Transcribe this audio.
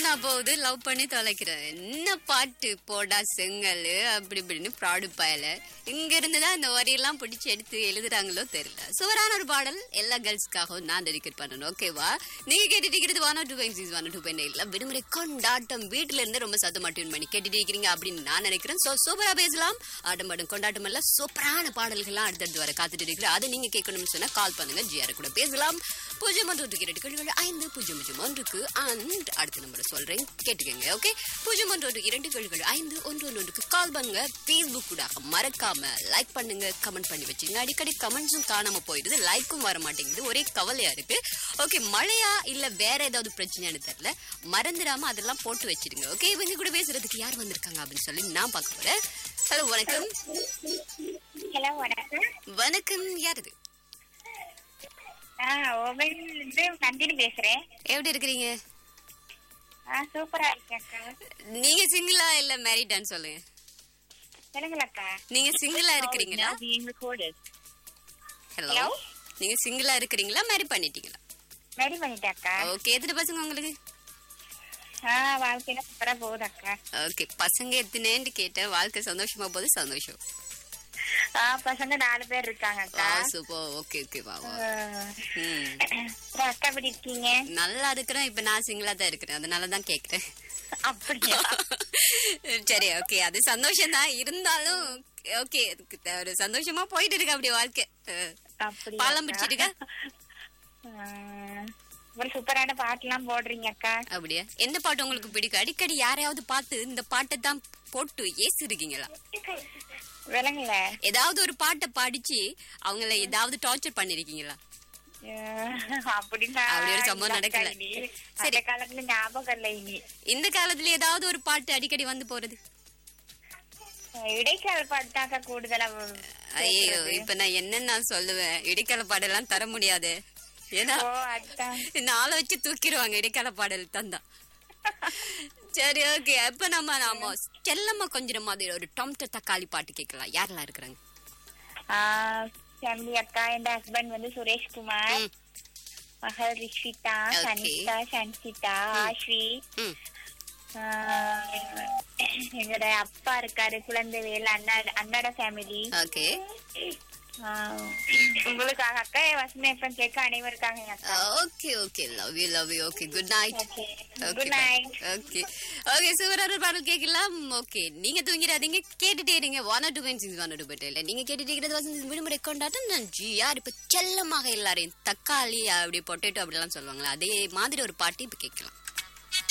போனா போகுது லவ் பண்ணி தொலைக்கிறேன் என்ன பாட்டு போடா செங்கல் அப்படி இப்படின்னு ப்ராடு பயல இங்க இருந்து தான் இந்த வரியெல்லாம் பிடிச்சி எடுத்து எழுதுறாங்களோ தெரியல சுவரான ஒரு பாடல் எல்லா கேர்ள்ஸ்க்காகவும் நான் டெடிகேட் பண்ணணும் ஓகேவா நீங்க கேட்டுட்டு இருக்கிறது one two point six one two point எயிட்ல விடுமுறை கொண்டாட்டம் வீட்டுல இருந்து ரொம்ப சத்தமா டியூன் பண்ணி கேட்டுட்டு இருக்கிறீங்க அப்படின்னு நான் நினைக்கிறேன் சோ சூப்பரா பேசலாம் ஆட்டம் பாடும் கொண்டாட்டம் எல்லாம் சூப்பரான பாடல்கள்லாம் அடுத்தடுத்து வர காத்துட்டு இருக்கிறேன் அதை நீங்க கேட்கணும்னு சொன்னா கால் பண்ணுங்க ஜிஆர் கூட பேசலாம் பூஜ்ஜியம் ஒன்று ஒன்று இரண்டு கேள்விகள் ஐந்து பூஜ்ஜியம் பூஜ்ஜியம் ஒன்றுக்கு அண்ட் அடுத்த நம்பரை சொல்றேன் கேட்டுக்கோங்க ஓகே பூஜ்ஜியம் ஒன்று ஒன்று இரண்டு கேள்விகள் ஐந்து ஒன்று ஒன்று ஒன்றுக்கு கால் பண்ணுங்க ஃபேஸ்புக் கூட மறக்காம லைக் பண்ணுங்க கமெண்ட் பண்ணி வச்சுங்க அடிக்கடி கமெண்ட்ஸும் காணாம போயிடுது லைக்கும் வர மாட்டேங்குது ஒரே கவலையா இருக்கு ஓகே மழையா இல்ல வேற ஏதாவது பிரச்சனையானு தெரியல மறந்துடாம அதெல்லாம் போட்டு வச்சிடுங்க ஓகே இவங்க கூட பேசுறதுக்கு யார் வந்திருக்காங்க அப்படின்னு சொல்லி நான் பார்க்க போறேன் ஹலோ வணக்கம் ஹலோ வணக்கம் வணக்கம் யார் இது ஆ இருந்து நந்தினி பேசுறேன் எப்படி இருக்கிறீங்க ஆ சூப்பரா இருக்கேன் அக்கா நீங்க சிங்கிளா இல்ல மேரிடான்னு சொல்லுங்க சொல்லுங்களக்கா நீங்க சிங்கிளா இருக்கிறீங்களா being recorded. Hello Hello? நீங்க சிங்கிளா இருக்கிறீங்களா மேரி பண்ணிட்டீங்களா ரெடி பண்ணிட்டாக்கா ஓகே எத்தனை பசங்க உங்களுக்கு ஆ வாழ்க்கையில சூப்பரா போகுது அக்கா ஓகே பசங்க எத்தனைன்னு கேட்டேன் வாழ்க்கை சந்தோஷமா போகுது சந்தோஷம் ஆ பசங்க நாலு பேர் இருக்காங்க அக்கா சூப்பர் ஓகே ஓகே வா வா ஆ. ம். அப்புறம் அக்கா எப்படி இருக்கீங்க நல்லா இருக்கிறேன் இப்ப நான் சிங்கிளா தான் இருக்கிறேன் அதனால தான் கேக்குறேன் அப்படியா சரி ஓகே அது சந்தோஷம் தான் இருந்தாலும் ஓகே ஒரு சந்தோஷமா போயிட்டு இருக்கு அப்படி வாழ்க்கை அஹ், அப்படியா பாலம் அக்கா? பிடிச்சிட்டுக்கா ஆ. ஒரு சூப்பரான பாட்டுலாம் போடுறீங்க அக்கா அப்படியா எந்த பாட்டு உங்களுக்கு பிடிக்கும் அடிக்கடி யாரையாவது பார்த்து இந்த பாட்டை தான் போட்டு ஏசு இருக்கீங்களா விலங்குல ஏதாவது ஒரு பாட்டை பாடிச்சு அவங்கள ஏதாவது டார்ச்சர் பண்ணிருக்கீங்களா அப்படின்னா அப்படி ஒரு சம்பவம் இல்ல நடக்கல. அக்கா, இனி. சரி. அந்த காலத்துல ஞாபகம் இல்ல இனி இந்த காலத்துல ஏதாவது ஒரு பாட்டு அடிக்கடி வந்து போறது இடைக்கால பாட்டு தாக்கா கூடுதலா ஐயோ கேக்குறது. இப்ப நான் என்ன நான் சொல்லுவேன் இடைக்கால பாடலாம் தர முடியாது ஏன்னா ஓ அதான் இந்த ஆளை வச்சு தூக்கிடுவாங்க இடைக்கால பாடல் தந்தா சரி ஓகே இப்ப நம்ம நாம செல்லம்மா கொஞ்சம் மாதிரி ஒரு டொமேட்டோ தக்காளி பாட்டு கேட்கலாம் யாரெல்லாம் இருக்கிறாங்க ஃபேமிலி அக்கா என் ஹஸ்பண்ட் வந்து சுரேஷ் குமார் ம், மகள் ரிஷிதா Okay. சனிதா சன்சிதா ஆஸ்வி ம். ஆஹ், எங்களோட அப்பா இருக்காரு குழந்தைவேல் அண்ணா அண்ணாட ஃபேமிலி ஓகே உங்களுக்காக அக்கா என் வசனம் எப்ப கேட்க அனைவருக்காக என் அக்கா okay okay love you love you okay good night okay okay good night okay okay சூப்பரான பாடல் கேட்கலாம் ஓகே நீங்க தூங்கிடாதீங்க கேட்டுட்டே இருங்க one two point six one two இல்லை நீங்க கேட்டுட்டு இருக்கிறது வசந்த் விடுமுறை கொண்டாட்டம் நான் ஜிஆர் இப்ப செல்லமாக எல்லாரையும் தக்காளி அப்படி பொட்டேட்டோ அப்படிலாம் சொல்லுவாங்களா அதே மாதிரி ஒரு பாட்டு இப்ப கேட்கலாம்